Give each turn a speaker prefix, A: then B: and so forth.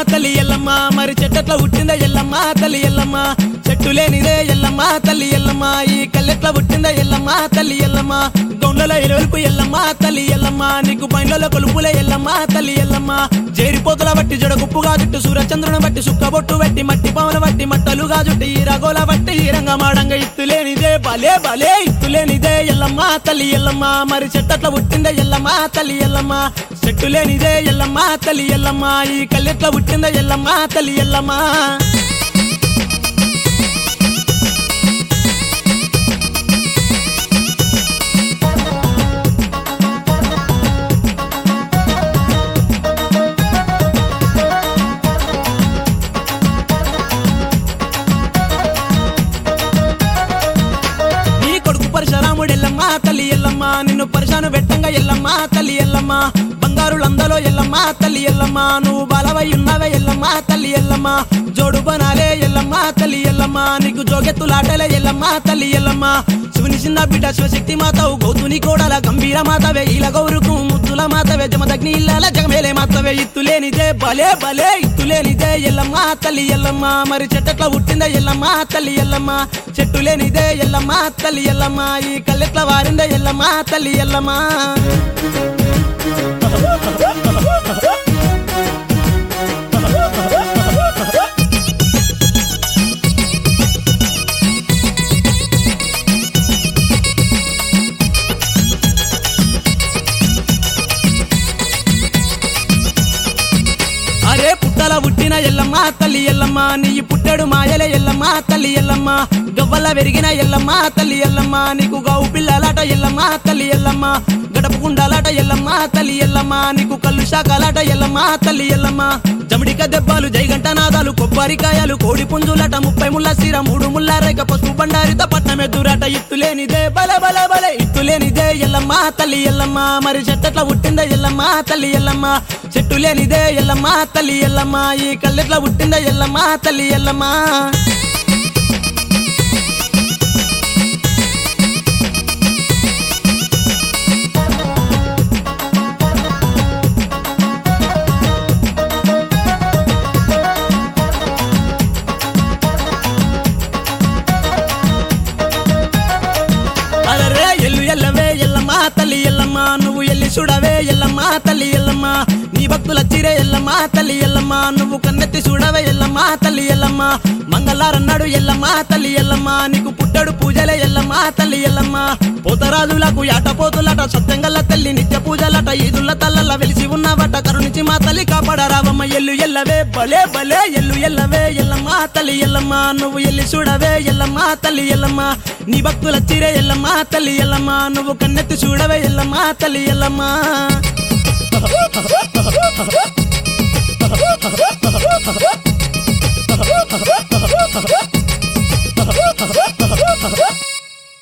A: తల్లి ఎల్లమ్మ మరి చెట్టెట్ల పుట్టిందా ఎల్లమ్మ తల్లి ఎల్లమ్మ చెట్టు లేనిదే ఎల్లమ్మ తల్లి ఎల్లమ్మ ఈ కల్లెట్ల పుట్టిందా ఎల్లమ్మ తల్లి ఎల్లమ్మ గౌండ్లలో ఎలువెలుపు ఎల్లమ్మ తల్లి ఎల్లమ్మ నీకు పైన్లలో కొలుపులే ఎల్లమ్మ తల్లి ఎల్లమ్మ జేరిపోతుల బట్టి జడగుప్పుగా జుట్టు సూర్యచంద్రుని బట్టి సుక్కబొట్టు బట్టి మట్టి పవన బట్టి మట్టలుగా జుట్టు ఈ రగోల బట్టి ఈ రంగమాడంగా ఇత్తులేనిదే బలే బలే ఇత్తులేనిదే ఎల్లమ్మ తల్లి ఎల్లమ్మ మరి చెట్టట్ల పుట్టిందే ఎల్లమ్మ తల్లి ఎల్లమ్మ చెట్టు లేనిదే ఎల్లమ్మ తల్లి ఎల్లమ్మ ఈ కల్లెట్ల పుట్టిందే ఎల్లమ్మ తల్లి ఎల్లమ్మ నీ కొడుకు పరశురాముడు ఎల్లమ్మ తల్లి ఎల్లమ్మ నిన్ను పరిశాను పెట్టంగా ఎల్లమ్మ తల్లి ఎల్లమ్మ బంగారు లందలో ఎల్లమ్మ తల్లి ఎల్లమ్మ నువ్వు బలవై ఉన్నవే ఎల్లమ్మ తల్లి ఎల్లమ్మ జోడు బనాలే ఎల్లమ్మ తల్లి ఎల్లమ్మ నీకు జోగెత్తులాటలే ఎల్లమ్మ తల్లి ఎల్లమ్మ శివుని చిన్న బిడ్డ శివశక్తి మాతవు గౌతుని కోడల గంభీర మాతవే ఈల గౌరుకు ముద్దుల మాతవే జమదగ్ని ఇల్లాల జగమేలే మాతవే ఇత్తులేనిదే బలే బలే ఇత్తులేనిదే ఎల్లమ్మ తల్లి ఎల్లమ్మ మరి చెట్టట్ల పుట్టిందే ఎల్లమ్మ తల్లి ఎల్లమ్మ చెట్టు లేనిదే ఎల్లమ్మ తల్లి ఎల్లమ్మ ఈ కల్లెట్ల వారిందే ఎల్లమ్మ తల్లి ఎల్లమ్మ అరే పుట్టల పుట్టిన ఎల్లమ్మ తల్లి ఎల్లమ్మ నీ పుట్టెడు మాయలే ఎల్లమ్మ తల్లి ఎల్లమ్మ గవ్వల వెరిగిన ఎల్లమ్మ తల్లి ఎల్లమ్మ నీకు గౌ పిల్లలాట ఎల్లమ్మ తల్లి ఎల్లమ్మ గడప గుండాలాట ఎల్లమ్మ తల్లి ఎల్లమ్మ నీకు కళ్ళు శాఖలాట ఎల్లమ్మ తల్లి ఎల్లమ్మ జమిడిక దెబ్బలు జైగంట నాదాలు కొబ్బరికాయలు కోడి పుంజులట ముప్పై ముళ్ళ సీర మూడు ముళ్ళ రేఖ పసుపు బండారిత పట్నం ఎదురాట ఇత్తులేనిదే బల బల బల ఇత్తులేనిదే ఎల్లమ్మ తల్లి ఎల్లమ్మ మరి చెట్టట్ల పుట్టిందే ఎల్లమ్మ తల్లి ఎల్లమ్మ చెట్టు లేనిదే ఎల్లమ్మ తల్లి ఎల్లమ్మ ఈ కల్లెట్ల పుట్టిందే ఎల్లమ్మ తల్లి ఎల్లమ్మ అలరే ఎల్లు ఎల్లవే ఎల్లమ్మ తల్లి ఎల్లమ్మ నువ్వు ఎల్లి చూడవే ఎల్లమ్మ తల్లి ఎల్లమ్మ నీ భక్తుల చిరే ఎల్లమ్మ తల్లి ఎల్లమ్మ నువ్వు కన్నెత్తి చూడవే ఎల్లమ్మ తల్లి ఎల్లమ్మ మంగళారన్నాడు ఎల్లమ్మ తల్లి ఎల్లమ్మ నీకు పుట్టడు పూజలే ఎల్లమ్మ తల్లి ఎల్లమ్మ పోతరాజులకు యాట పోతులట సత్యంగల్ల తల్లి నిత్య పూజలట ఈదుల్ల తల్లల్ల వెలిసి ఉన్నవట కరుణించి మా తల్లి కాపాడరావమ్మ ఎల్లు ఎల్లవే భలే భలే ఎల్లు ఎల్లవే ఎల్లమ్మ తల్లి ఎల్లమ్మ నువ్వు ఎల్లి చూడవే ఎల్లమ్మ తల్లి ఎల్లమ్మ నీ భక్తుల చిరే ఎల్లమ్మ తల్లి ఎల్లమ్మ నువ్వు కన్నెత్తి చూడవే ఎల్లమ్మ తల్లి ఎల్లమ్మ